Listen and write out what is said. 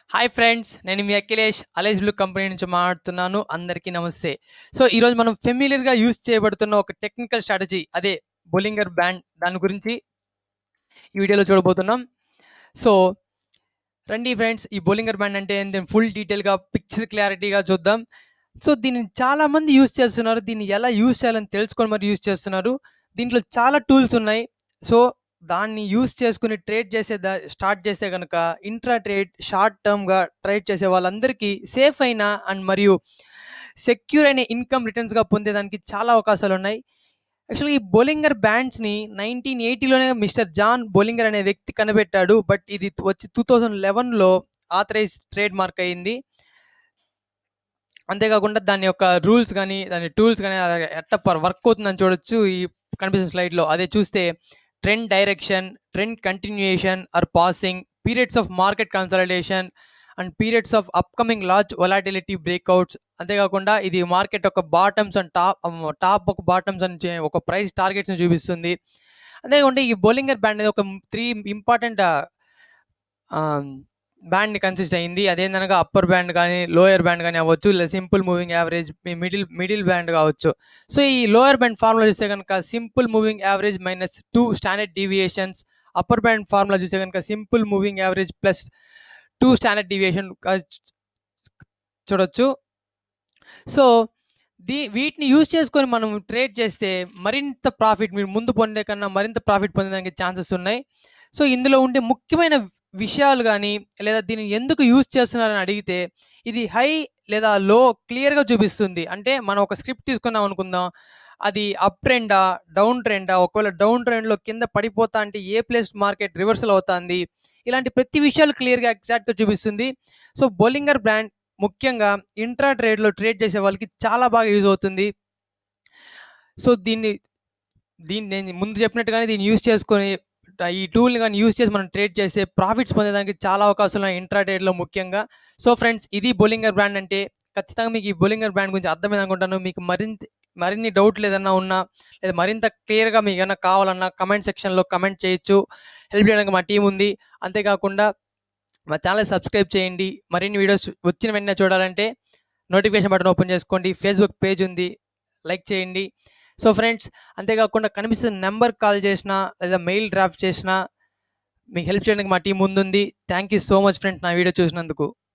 hi friends నేను మీ Akhilesh Alice Blue company నుంచి మాట్లాడుతున్నాను అందరికీ నమస్తే సో ఈరోజు మనం ఫెమిలియర్గా యూజ్ చేయబడుతున్న ఒక టెక్నికల్ స్ట్రాటజీ అదే బొలింగర్ బ్యాండ్ దాని గురించి ఈ వీడియోలో చూడబోతున్నాం సో రండి ఫ్రెండ్స్ ఈ బౌలింగర్ బ్యాండ్ అంటే ఏంటి ఫుల్ డీటెయిల్గా పిక్చర్ క్లారిటీగా చూద్దాం సో దీన్ని చాలా మంది యూజ్ చేస్తున్నారు దీన్ని ఎలా యూజ్ చేయాలని తెలుసుకొని మరి యూజ్ చేస్తున్నారు దీంట్లో చాలా టూల్స్ ఉన్నాయి సో దాన్ని యూజ్ చేసుకుని ట్రేడ్ చేసే దా స్టార్ట్ చేస్తే కనుక ఇంట్రా ట్రేడ్ షార్ట్ టర్మ్గా ట్రేడ్ చేసే వాళ్ళందరికీ సేఫ్ అయిన అండ్ మరియు సెక్యూర్ అయిన ఇన్కమ్ రిటర్న్స్గా పొందేదానికి చాలా అవకాశాలు ఉన్నాయి యాక్చువల్గా ఈ బౌలింగర్ బ్యాండ్స్ని నైన్టీన్ ఎయిటీలోనే మిస్టర్ జాన్ బౌలింగర్ అనే వ్యక్తి కనిపెట్టాడు బట్ ఇది వచ్చి టూ థౌజండ్ లెవెన్లో ఆథరైజ్ ట్రేడ్ మార్క్ అయ్యింది అంతేకాకుండా దాని యొక్క రూల్స్ కానీ దాని టూల్స్ కానీ ఎట్ట వర్క్ అవుతుందని చూడొచ్చు ఈ కనిపిస్తున్న స్లైడ్లో అదే చూస్తే trend direction trend continuation or passing periods of market consultation and periods of upcoming large volatility breakouts అంతేకాకుండా ఇది మార్కెట్ ఒక బాటమ్స్ అండ్ టాప్ టాప్ ఒక బాటమ్స్ అని చే- ఒక ప్రైస్ టార్గెట్స్ని చూపిస్తుంది అంతేకాకుండా ఈ బౌలింగర్ బ్యాండ్ అనేది ఒక త్రీ ఇంపార్టెంట్ బ్యాండ్ కన్సిస్ట్ అయింది అదేందనగా అప్పర్ బ్యాండ్ కానీ లోయర్ బ్యాండ్ కానీ అవ్వచ్చు లేదా simple moving average middle middle band కావచ్చు సో ఈ లోయర్ బ్యాండ్ ఫార్ములా చూస్తే కనుక simple moving average minus two standard deviations upper band formula చూస్తే కనుక simple moving average plus two standard deviation చూడొచ్చు సో దీ వీటిని యూజ్ చేసుకొని మనం ట్రేడ్ చేస్తే మరింత ప్రాఫిట్ మీరు ముందు పొందే కన్నా మరింత ప్రాఫిట్ పొందడానికి ఛాన్సెస్ ఉన్నాయి సో ఇందులో ఉండే ముఖ్యమైన విషయాలు కానీ లేదా దీన్ని ఎందుకు యూజ్ చేస్తున్నారని అడిగితే ఇది హై లేదా లో క్లియర్గా చూపిస్తుంది అంటే మనం ఒక స్క్రిప్ట్ తీసుకున్నాం అనుకుందాం అది అప్ ట్రెండా డౌన్ ట్రెండా ఒకవేళ డౌన్ ట్రెండ్లో కింద పడిపోతా అంటే ఏ ప్లేస్ మార్కెట్ రివర్సల్ అవుతుంది ఇలాంటి ప్రతి విషయాలు క్లియర్గా ఎగ్జాక్ట్గా చూపిస్తుంది సో బౌలింగర్ బ్రాండ్ ముఖ్యంగా ఇంట్రా ట్రేడ్లో ట్రేడ్ చేసే వాళ్ళకి చాలా బాగా యూజ్ అవుతుంది సో దీన్ని దీన్ని నేను ముందు చెప్పినట్టుగానే దీన్ని యూజ్ చేసుకొని ఈ టూల్ని కానీ యూజ్ చేసి మనం ట్రేడ్ చేస్తే ప్రాఫిట్స్ పొందేదానికి చాలా అవకాశాలు ఉన్నాయి ఇంట్రా ట్రేడ్లో ముఖ్యంగా సో ఫ్రెండ్స్ ఇది బౌలింగర్ బ్రాండ్ అంటే ఖచ్చితంగా మీకు ఈ బౌలింగర్ బ్రాండ్ గురించి అర్థమైంది అనుకుంటాను మీకు మరింత మరిన్ని డౌట్లు ఏదన్నా ఉన్నా లేదా మరింత క్లియర్గా మీకు ఏమైనా కావాలన్నా కమెంట్ సెక్షన్లో కమెంట్ చేయొచ్చు హెల్ప్ చేయడానికి మా టీం ఉంది అంతేకాకుండా మా ఛానల్ సబ్స్క్రైబ్ చేయండి మరిన్ని వీడియోస్ వచ్చిన వెంటనే చూడాలంటే నోటిఫికేషన్ బటన్ ఓపెన్ చేసుకోండి ఫేస్బుక్ పేజ్ ఉంది లైక్ చేయండి సో ఫ్రెండ్స్ అంతేకాకుండా కనిపిస్తున్న నెంబర్ కాల్ చేసినా లేదా మెయిల్ డ్రాఫ్ట్ చేసినా మీకు హెల్ప్ చేయడానికి మా టీం ముందుంది thank you so much friends నా వీడియో చూసినందుకు